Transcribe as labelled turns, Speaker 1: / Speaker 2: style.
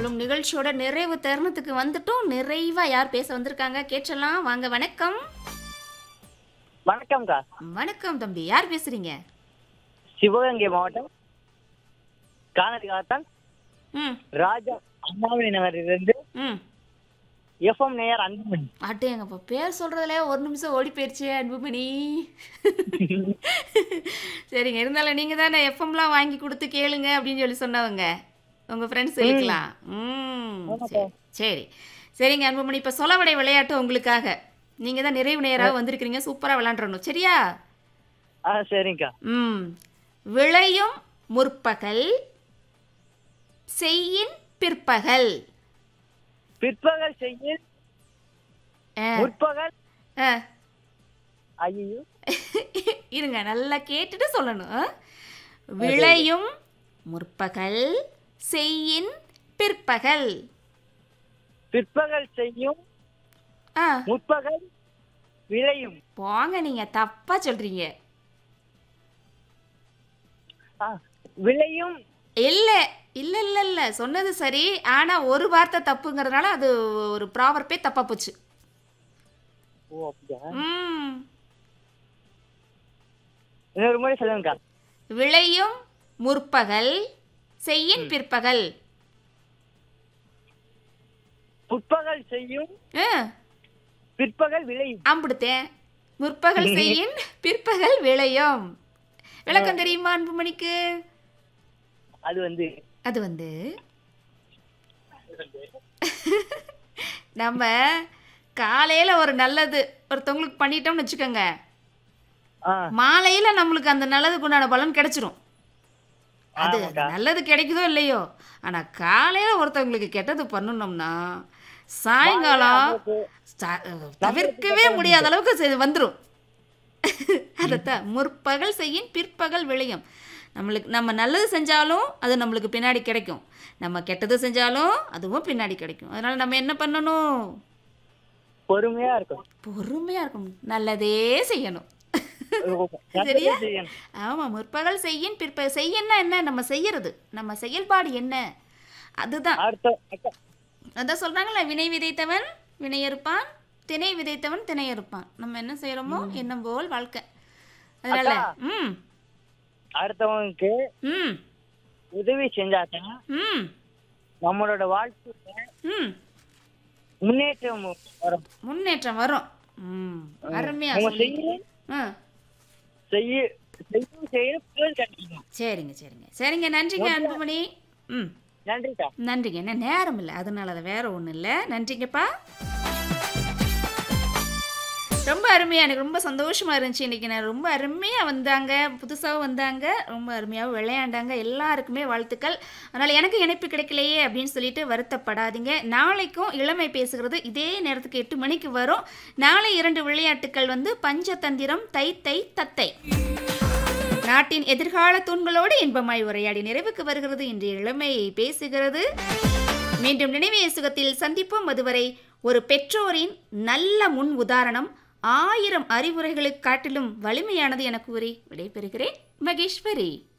Speaker 1: நம்மளும் நிகழ்ச்சியோட நிறைவு தருணத்துக்கு வந்துட்டோம் நிறைவா யார் பேச வந்திருக்காங்க கேட்டலாம் வாங்க வணக்கம்
Speaker 2: வணக்கம்க்கா
Speaker 1: வணக்கம் தம்பி யார் பேசுறீங்க
Speaker 2: சிவகங்கை மாவட்டம் காணடி காத்தான்
Speaker 1: ம்
Speaker 2: ராஜா அண்ணாமலை நகரிலிருந்து
Speaker 1: ம்
Speaker 2: எஃப்எம் நேயர் அன்புமணி
Speaker 1: அட்டேங்கப்பா பேர் சொல்றதுல ஒரு நிமிஷம் ஓடி போயிடுச்சு அன்புமணி சரிங்க இருந்தாலும் நீங்க தானே எஃப்எம்லாம் வாங்கி கொடுத்து கேளுங்க அப்படின்னு சொல்லி சொன்னவங்க உங்க ஃப்ரெண்ட்ஸ் இருக்கலாம் ம் சரி சரி சரிங்க அன்புமணி இப்போ சொலவடை விளையாட்டு உங்களுக்காக நீங்க தான் நிறைவு நேராக வந்திருக்கிறீங்க சூப்பரா விளையாண்டுறணும் சரியா
Speaker 2: ஆ சரிங்கக்கா
Speaker 1: ம் விளையும் முற்பகல் செய்யின் பிற்பகல்
Speaker 2: பிற்பகல் செய்ய
Speaker 1: ஆ,
Speaker 2: முற்பகல்
Speaker 1: ஆ.
Speaker 2: ஐயோ
Speaker 1: இருங்க நல்லா கேட்டுட்டு சொல்லணும் ஆ? விளையும் முற்பகல் செய்யின் பிற்பகல்
Speaker 2: பிற்பகல் செய்யும்
Speaker 1: ஆ
Speaker 2: முற்பகல் விளையும்
Speaker 1: போங்க நீங்க தப்பா சொல்றீங்க
Speaker 2: ஆ, விளையும்
Speaker 1: இல்ல இல்ல இல்ல இல்ல சொன்னது சரி ஆனா ஒரு வார்த்தை தப்புங்கிறதுனால அது ஒரு ப்ராவர்பே தப்பா போச்சு
Speaker 2: ஓ அப்படியா
Speaker 1: ம்
Speaker 2: இன்னொரு முறை சொல்லுங்கக்கா
Speaker 1: விளையும் முற்பகல் செய்யின் பிற்பகல்
Speaker 2: முற்பகல் செய்யும்
Speaker 1: ஆ
Speaker 2: பிற்பகல் விளையும்
Speaker 1: அம்பிடுத்தேன் முற்பகல் செய்யின் பிற்பகல் விளையும் விளக்கம் தெரியுமா அன்புமணிக்கு
Speaker 2: அது வந்து
Speaker 1: அது வந்து நம்ம காலையில ஒரு நல்லது ஒருத்தவங்களுக்கு பண்ணிட்டோம்னு வச்சுக்கோங்க
Speaker 2: ஆ
Speaker 1: மாலையில நம்மளுக்கு அந்த நல்லதுக்கு உண்டான பலன் கிடைச்சிரும் அது அது
Speaker 2: ஆமாக்கா.
Speaker 1: நல்லது கிடைக்குதோ இல்லையோ ஆனா காலையில ஒருத்தவங்களுக்கு கெட்டது பண்ணணும்னா சாயங்காலம் ச- தவிர்க்கவே முடியாத அளவுக்கு செ- வந்துரும் அதைத்தான் முற்பகல் செய்யும் பிற்பகல் விளையும் நம்மளுக்கு நம்ம நல்லது செஞ்சாலும் அது நம்மளுக்கு பின்னாடி கிடைக்கும் நம்ம கெட்டது செஞ்சாலும் அதுவும் பின்னாடி கிடைக்கும் அதனால நம்ம என்ன பண்ணணும்
Speaker 2: பொறுமையா இருக்கும்
Speaker 1: பொறுமையா இருக்கணும் நல்லதே செய்யணும்
Speaker 2: நல்லதே
Speaker 1: சரியா?
Speaker 2: செய்யணும்.
Speaker 1: ஆமா முற்பகல் செய்யின் பிற்ப செய்யன்னா என்ன நம்ம செய்யறது நம்ம செயல்பாடு என்ன அதுதான்
Speaker 2: அடுத்த அக்கா
Speaker 1: அதான் சொல்றாங்கல்ல வினை விதைத்தவன் வினையறுப்பான் திணை விதைத்தவன் திணையறுப்பான் நம்ம என்ன செய்யறோமோ எண்ணம் போல் வாழ்க்கை அதனால
Speaker 2: அக்கா.
Speaker 1: ம்
Speaker 2: அடுத்தவங்களுக்கு
Speaker 1: ம்
Speaker 2: உதவி செஞ்சாதான்
Speaker 1: ம்
Speaker 2: நம்மளோட வாழ்க்கையில
Speaker 1: ம்
Speaker 2: முன்னேற்றம் வரும்
Speaker 1: முன்னேற்றம் வரும் ம் அருமையா
Speaker 2: நம்ம
Speaker 1: சொல்லி
Speaker 2: செய்யணும்
Speaker 1: ஆ
Speaker 2: செய்ய செய்யும் செய்யணும் புகழ் கிடைக்கும்
Speaker 1: சரிங்க சரிங்க சரிங்க நன்றிங்க அன்புமணி ம்
Speaker 2: நன்றிக்கா
Speaker 1: நன்றிங்க என்ன நேரம் இல்லை அதனால அது வேற ஒன்றும் இல்லை நன்றிங்கப்பா ரொம்ப அருமையாக எனக்கு ரொம்ப சந்தோஷமாக இருந்துச்சு இன்றைக்கி நான் ரொம்ப அருமையாக வந்தாங்க புதுசாகவும் வந்தாங்க ரொம்ப அருமையாகவும் விளையாண்டாங்க எல்லாருக்குமே வாழ்த்துக்கள் அதனால் எனக்கு இணைப்பு கிடைக்கலையே அப்படின்னு சொல்லிட்டு வருத்தப்படாதீங்க நாளைக்கும் இளமை பேசுகிறது இதே நேரத்துக்கு எட்டு மணிக்கு வரும் நாளை இரண்டு விளையாட்டுக்கள் வந்து பஞ்சதந்திரம் தை தை தத்தை நாட்டின் எதிர்கால தூண்களோடு இன்பமாய் உரையாடி நிறைவுக்கு வருகிறது இன்றைய இளமை பேசுகிறது மீண்டும் நினைவே சுகத்தில் சந்திப்போம் அதுவரை ஒரு பெற்றோரின் நல்ல முன் உதாரணம் ஆயிரம் அறிவுரைகளுக்கு காட்டிலும் வலிமையானது என கூறி விடைபெறுகிறேன் மகேஸ்வரி